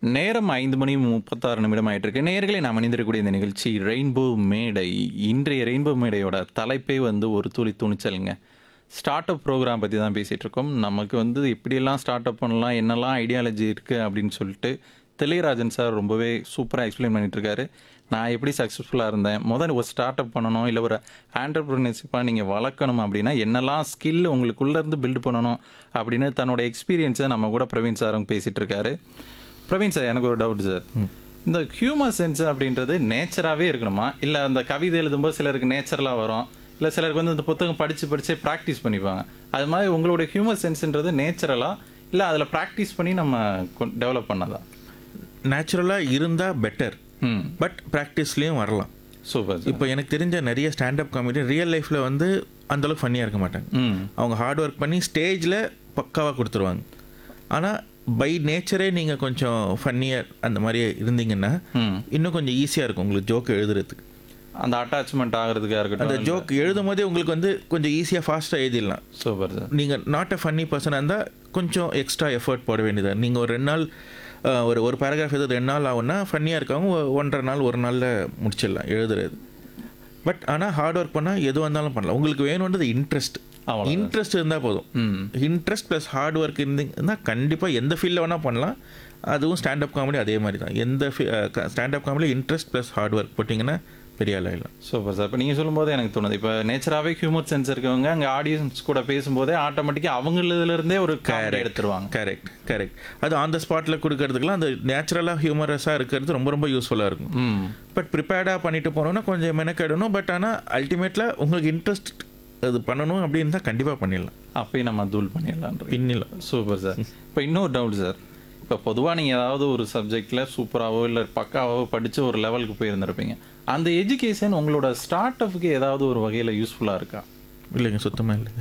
நேரம் ஐந்து மணி முப்பத்தாறு நிமிடம் ஆயிட்டு இருக்கு நேர்களை நாம் அணிந்திருக்கக்கூடிய இந்த நிகழ்ச்சி ரெயின்போ மேடை இன்றைய ரெயின்போ மேடையோட தலைப்பே வந்து ஒரு துளி துணிச்சலுங்க ஸ்டார்ட் அப் ப்ரோக்ராம் பற்றி தான் பேசிகிட்டு இருக்கோம் நமக்கு வந்து எப்படியெல்லாம் ஸ்டார்ட் அப் பண்ணலாம் என்னெல்லாம் ஐடியாலஜி இருக்குது அப்படின்னு சொல்லிட்டு தெளியராஜன் சார் ரொம்பவே சூப்பராக எக்ஸ்பிளைன் பண்ணிட்டு இருக்காரு நான் எப்படி சக்ஸஸ்ஃபுல்லாக இருந்தேன் முதல்ல ஒரு ஸ்டார்ட் அப் பண்ணணும் இல்லை ஒரு ஆண்டர்பிரினர்ஷிப்பாக நீங்கள் வளர்க்கணும் அப்படின்னா என்னெல்லாம் ஸ்கில் உங்களுக்குள்ளேருந்து பில்ட் பண்ணணும் அப்படின்னு தன்னோட எக்ஸ்பீரியன்ஸை நம்ம கூட பிரவீன் சாரும் பேசிகிட்டு இருக்காரு பிரவீன் சார் எனக்கு ஒரு டவுட் சார் இந்த ஹியூமர் சென்ஸ் அப்படின்றது நேச்சராகவே இருக்கணுமா இல்லை அந்த கவிதை எழுதும்போது சிலருக்கு நேச்சுரலாக வரும் இல்லை சிலருக்கு வந்து இந்த புத்தகம் படித்து படிச்சே ப்ராக்டிஸ் பண்ணிப்பாங்க அது மாதிரி உங்களுடைய ஹியூமர் சென்ஸ்ன்றது நேச்சுரலாக இல்லை அதில் ப்ராக்டிஸ் பண்ணி நம்ம டெவலப் பண்ணதா நேச்சுரலாக இருந்தால் பெட்டர் ம் பட் ப்ராக்டிஸ்லேயும் வரலாம் சூப்பர் சார் இப்போ எனக்கு தெரிஞ்ச நிறைய ஸ்டாண்டப் காமெடி ரியல் லைஃப்பில் வந்து அந்தளவுக்கு ஃபன்னியாக இருக்க மாட்டாங்க ம் அவங்க ஹார்ட் ஒர்க் பண்ணி ஸ்டேஜில் பக்காவாக கொடுத்துருவாங்க ஆனால் பை நேச்சரே நீங்கள் கொஞ்சம் ஃபன்னியாக அந்த மாதிரி இருந்தீங்கன்னா ம் இன்னும் கொஞ்சம் ஈஸியாக இருக்கும் உங்களுக்கு ஜோக் எழுதுறதுக்கு அந்த அட்டாச்மெண்ட் ஆகிறதுக்காக அந்த இருக்கட்டும் ஜோக் எழுதும் போதே உங்களுக்கு வந்து கொஞ்சம் ஈஸியாக ஃபாஸ்ட்டாக எழுதிடலாம் சூப்பர் சார் நீங்கள் நாட் அ ஃபன்னி பர்சனாக இருந்தால் கொஞ்சம் எக்ஸ்ட்ரா எஃபர்ட் போட வேண்டியது நீங்கள் ஒரு ரெண்டு நாள் அஹ், ஒரு ஒரு பேராகிராஃப் எது ரெண்டு நாள் ஆகும்னா ஃபன்னியாக இருக்கவங்க ஒ- ஒன்றரை நாள் ஒரு நாளில் முடிச்சிடலாம் எழுதுறது பட் ஆனால் ஹார்ட் ஒர்க் பண்ணால் எதுவாக இருந்தாலும் பண்ணலாம் உங்களுக்கு வேணுன்றது இன்ட்ரெஸ்ட் அவ்வளவுதான். இன்ட்ரெஸ்ட் இருந்தால் போதும் ம் இன்ட்ரெஸ்ட் ப்ளஸ் ஹார்ட் ஒர்க் இருந்தீங்கன்னா கண்டிப்பாக எந்த ஃபீல்டில் வேணால் பண்ணலாம் அதுவும் ஸ்டாண்டப் காமெடி அதே மாதிரி தான் எந்த standup comedy interest plus hard work போட்டிங்கன்னா பெரிய ஆள் ஆயிடலாம் சூப்பர் சார் இப்போ நீங்கள் சொல்லும்போது எனக்கு தோணுது இப்போ நேச்சராகவே ஹியூமர் சென்ஸ் இருக்கவங்க அங்கே ஆடியன்ஸ் கூட பேசும்போதே ஆட்டோமேட்டிக்காக அவங்களிலிருந்தே ஒரு காமெடி எடுத்துருவாங்க கரெக்ட் கரெக்ட் அது ஆன் த ஸ்பாட்டில் கொடுக்கறதுக்குலாம் அந்த நேச்சுரலாக ஹியூமரஸாக இருக்கிறது ரொம்ப ரொம்ப யூஸ்ஃபுல்லாக இருக்கும் ம் பட் ப்ரிப்பேர்டாக பண்ணிட்டு போனோம்னா கொஞ்சம் மெனக்கெடணும் பட் ஆனால் அல்டிமேட்டில் உங்களுக்கு இன்ட்ரெஸ்ட் அது பண்ணணும் அப்படின்னு தான் கண்டிப்பாக பண்ணிடலாம் அப்பயும் நம்ம தூள் பண்ணிடலான்றீங்க பின்னிடலாம் சூப்பர் சார் இப்போ இன்னொரு டவுட் சார் இப்போ பொதுவாக நீங்கள் ஏதாவது ஒரு சப்ஜெக்டில் சூப்பராகவோ இல்லை பக்காவோ படித்து ஒரு லெவலுக்கு போயிருந்திருப்பீங்க அந்த எஜுகேஷன் உங்களோட ஸ்டார்ட் அப்புக்கு ஏதாவது ஒரு வகையில் யூஸ்ஃபுல்லாக இருக்கா இல்லைங்க சுத்தமாக இல்லை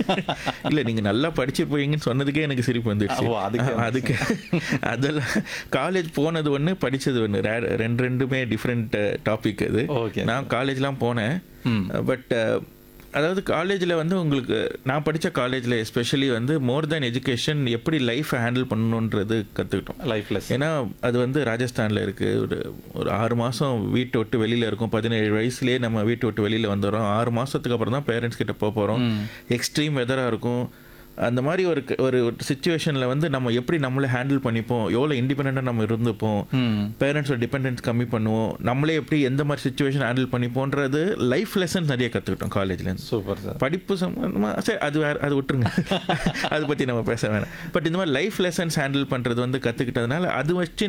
இல்லை நீங்கள் நல்லா படிச்சு போயீங்கன்னு சொன்னதுக்கே எனக்கு சிரிப்பு வந்துடுச்சு ஓ, அதுக்கு அதுக்கு அதெல்லாம் காலேஜ் போனது ஒன்று படித்தது ஒன்று ரெண்டு ரெண்டுமே டிஃப்ரெண்ட் டாபிக் அது ஓகே நான் காலேஜ்லாம் போனேன் ம் பட் அதாவது காலேஜில் வந்து உங்களுக்கு நான் படித்த காலேஜில் எஸ்பெஷலி வந்து மோர் தேன் எஜுகேஷன் எப்படி லைஃப்பை ஹேண்டில் பண்ணணுன்றது கற்றுக்கிட்டோம் லைஃப்லெஸ் ஏன்னா அது வந்து ராஜஸ்தானில் இருக்குது ஒரு ஒரு ஆறு மாதம் வீட்டை விட்டு வெளியில் இருக்கும் பதினேழு வயசுலேயே நம்ம வீட்டை விட்டு வெளியில் வந்துடுறோம் ஆறு மாதத்துக்கு அப்புறம் தான் பேரண்ட்ஸ் கிட்ட போக போகிறோம் எக்ஸ்ட்ரீம் வெதராக இருக்கும் அந்த மாதிரி ஒரு க- ஒரு சுச்சுவேஷனில் வந்து நம்ம எப்படி நம்மளே ஹேண்டில் பண்ணிப்போம் எவ்வளோ இண்டிபெண்ட்டாக நம்ம இருந்துப்போம் ம் பேரண்ட்ஸோட டிபெண்டன்ஸ் கம்மி பண்ணுவோம் நம்மளே எப்படி எந்த மாதிரி சுச்சுவேஷன் ஹேண்டில் பண்ணிப்போன்றது லைஃப் லெசன்ஸ் நிறைய கற்றுக்கிட்டோம் காலேஜ்லேருந்து சூப்பர் சார் படிப்பு சம்மந்தமாக சரி அது வேறு அது விட்டுருங்க அதை பற்றி நம்ம பேச வேணாம் பட் இந்த மாதிரி லைஃப் லெசன்ஸ் ஹேண்டில் பண்ணுறது வந்து கற்றுக்கிட்டதுனால அது வச்சு